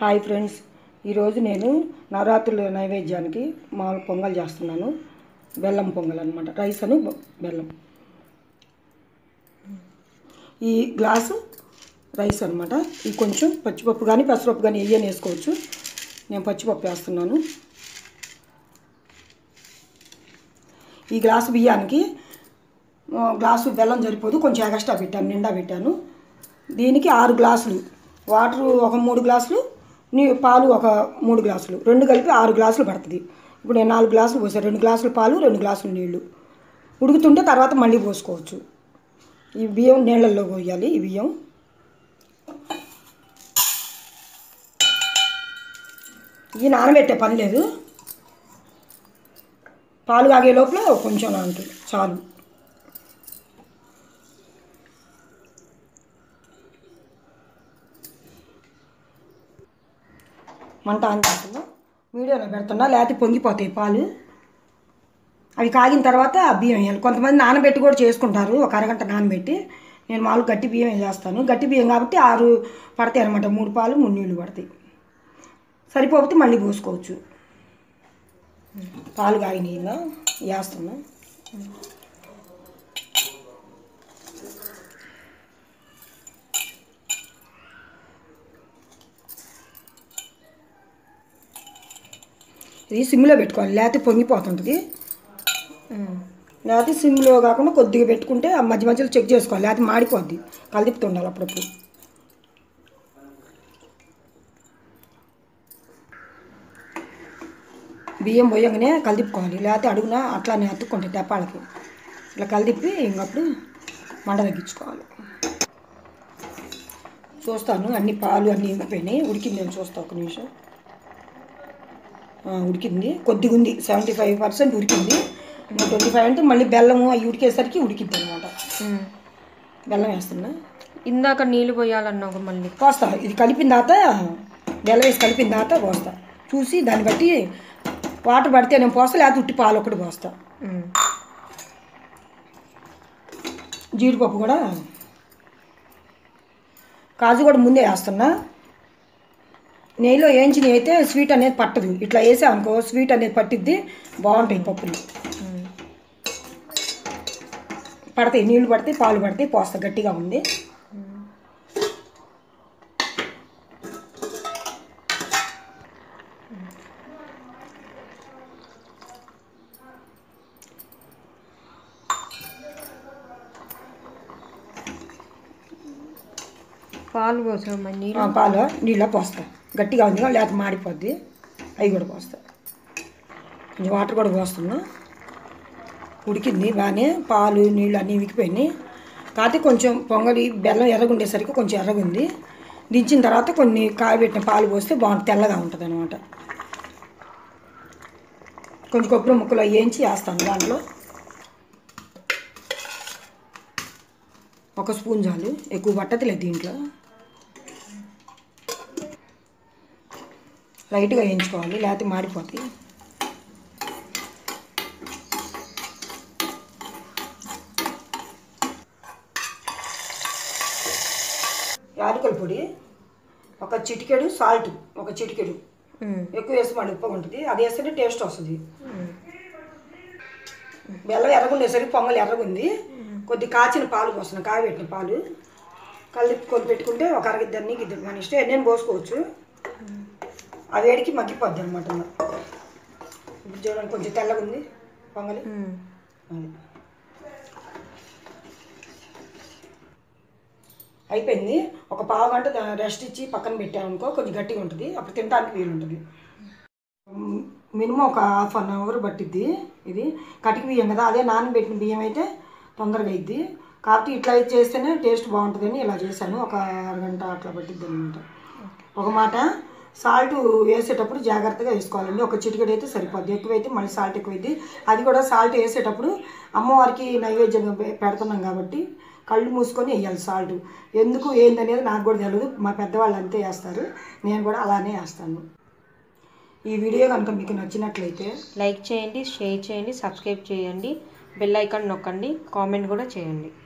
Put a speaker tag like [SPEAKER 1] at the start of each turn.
[SPEAKER 1] hi friends ఈరోజు నేను నవరాత్రుల నైవేద్యానికి మామూలు పొంగల్ చేస్తున్నాను బెల్లం పొంగల్ అనమాట రైస్ అను బ- బెల్లం ఈ గ్లాసు రైస్ అనమాట ఈ కొంచెం పచ్చిపప్పు కానీ పెసరపప్పు కానీ ఏయని వేసుకోవచ్చు నేను పచ్చిపప్పు వేస్తున్నాను ఈ గ్లాసు బియ్యానికి ఆ, గ్లాసు బెల్లం సరిపోదు కొంచెం ఎక్స్ట్రా పెట్టాను నిండా పెట్టాను దీనికి ఆరు గ్లాసులు వాటర్ ఒక మూడు గ్లాసులు నీ పాలు ఒక మూడు గ్లాసులు రెండు కలిపి ఆరు గ్లాసులు పడుతుంది ఇప్పుడు నేను నాలుగు గ్లాసులు పోసాను రెండు గ్లాసులు పాలు రెండు గ్లాసులు నీళ్లు ఉడుకుతుంటే తర్వాత మళ్ళీ పోసుకోవచ్చు ఈ బియ్యం నీళ్ళల్లో పోయాలి ఈ బియ్యం ఇవి నానబెట్టే పని లేదు పాలు కాగే లోపల కొంచెం నానుతుంది చాలు మంట ఆన్ చేస్తున్నా మీడియంలో పెడుతున్నా లేకపోతే పొంగిపోతాయి పాలు అవి కాగిన తర్వాత ఆ బియ్యం వేయాలి కొంతమంది నానబెట్టి కూడా చేసుకుంటారు ఒక అరగంట నానబెట్టి నేను మామూలు గట్టి బియ్యం వేసేస్తాను గట్టి బియ్యం కాబట్టి ఆరు పడతాయి అనమాట మూడు పాలు మూడు నీళ్ళు పడతాయి సరిపోతే మళ్ళీ పోసుకోవచ్చు పాలు కాగినాయి ఇంకా వేస్తున్నా ఇది సిమ్లో పెట్టుకోవాలి లేకపోతే పొంగిపోతుంటుంది లేకపోతే సిమ్లో కాకుండా కొద్దిగా పెట్టుకుంటే ఆ మధ్య మధ్యలో చెక్ చేసుకోవాలి లేకపోతే మాడిపోద్ది కలిపుతుండాలి అప్పుడప్పుడు బియ్యం పోయంగానే కలిదిప్పుకోవాలి లేకపోతే అడుగున అట్లానే అతుక్కుంటాయి తెప్పాలకి ఇట్లా కలిదిప్పి ఇంకప్పుడు మంట తగ్గించుకోవాలి చూస్తాను అన్ని పాలు అన్నీ ఇంకిపోయినాయి ఉడికింది నేను చూస్తా ఒక నిమిషం ఆ, ఉడికింది కొద్దిగా ఉంది సెవెంటీ ఫైవ్ పర్సెంట్ ఉడికింది ఇంకా ట్వంటీ ఫైవ్ అంటే మళ్ళీ బెల్లము అవి ఉడికేసరికి ఉడికిద్ది అనమాట బెల్లం వేస్తున్నా
[SPEAKER 2] ఇందాక నీళ్ళు పోయాలన్నావు మళ్ళీ
[SPEAKER 1] పోస్తా ఇది కలిపిన తర్వాత బెల్లం వేసి కలిపిన తర్వాత పోస్తా చూసి దాన్ని బట్టి వాటర్ పడితే నేను పోస్తా లేకపోతే ఉట్టి పాలు ఒకటి పోస్తా జీడిపప్పు కూడా కాజు కూడా ముందే వేస్తున్నా నెయ్యిలో వేయించినవి అయితే స్వీట్ అనేది పట్టదు ఇట్లా వేసామనుకో స్వీట్ అనేది పట్టిద్ది బాగుంటాయి పప్పులు పడతాయి నీళ్లు పడతాయి పాలు పడతాయి పోస్తా గట్టిగా ఉంది
[SPEAKER 2] పాలు పోసావు మరి నీళ్ళు
[SPEAKER 1] ఆ, పాలు నీళ్ళ పోస్తా గట్టిగా ఉంది లేకపోతే మాడిపోద్ది అవి కూడా పోస్తా కొంచెం వాటర్ కూడా పోస్తున్నా ఉడికింది బాగానే పాలు నీళ్ళు అన్నీ ఉడికిపోయినాయి కాకపోతే కొంచెం పొంగలి బెల్లం ఎర్రగుండేసరికి కొంచెం ఎర్రగుంది దించిన తర్వాత కొన్ని కాయబెట్టిన పాలు పోస్తే బాగుంటుంది తెల్లగా ఉంటుంది అనమాట కొంచెం కొబ్బరి ముక్కలు అవి వేయించి వేస్తాను దాంట్లో ఒక స్పూన్ చాలు ఎక్కువ పట్టదులేదు దీంట్లో లైట్గా వేయించుకోవాలి లేకపోతే మాడిపోతాయి యాలకుల పొడి ఒక చిటికెడు సాల్ట్ ఒక చిటికెడు ఎక్కువ వేసి మళ్ళీ ఉప్పగా ఉంటుంది అది వేస్తేనే టేస్ట్ వస్తుంది బెల్లం ఎర్రగుండేసరికి పొంగల్ ఎర్రగుంది కొద్ది కాచిన పాలు పోస్తున్నాను కాయబెట్టిన పాలు కలిపి కొని పెట్టుకుంటే ఒక అరగిద్దరిని ఇద్దరు మన ఇష్టం ఎన్నైనా పోసుకోవచ్చు ఆ వేడికి మగ్గిపోద్ది అనమాట ఇప్పుడు చూడండి కొంచెం తెల్లగా ఉంది పొంగలి అది అయిపోయింది ఒక పావు గంట దా- రెస్ట్ ఇచ్చి పక్కన పెట్టామనుకో కొంచెం గట్టిగా ఉంటుంది అప్పుడు తినడానికి వీలు ఉంటుంది మినిమం ఒక హాఫ్ అన్ అవర్ పట్టిద్ది ఇది కటికి బియ్యం కదా అదే నానబెట్టిన బియ్యం అయితే తొందరగా అయింది కాబట్టి ఇట్లా చేస్తేనే టేస్ట్ బాగుంటుందని ఇలా చేశాను ఒక అరగంట అట్లా పట్టిద్ది అనమాట ఒక మాట సాల్ట్ వేసేటప్పుడు జాగ్రత్తగా వేసుకోవాలండి ఒక చిటికెడు అయితే సరిపోద్ది ఎక్కువైతే మళ్ళీ సాల్ట్ ఎక్కువైంది అది కూడా సాల్ట్ వేసేటప్పుడు అమ్మవారికి నైవేద్యంగా పె- పెడుతున్నాం కాబట్టి కళ్ళు మూసుకొని వేయాలి సాల్ట్ ఎందుకు ఏందనేది నాకు కూడా తెలియదు మా పెద్దవాళ్ళు అంతే వేస్తారు నేను కూడా అలానే వేస్తాను ఈ వీడియో కనుక మీకు నచ్చినట్లయితే
[SPEAKER 2] లైక్ చేయండి షేర్ చేయండి సబ్స్క్రైబ్ చేయండి బెల్ ఐకాన్ నొక్కండి కామెంట్ కూడా చేయండి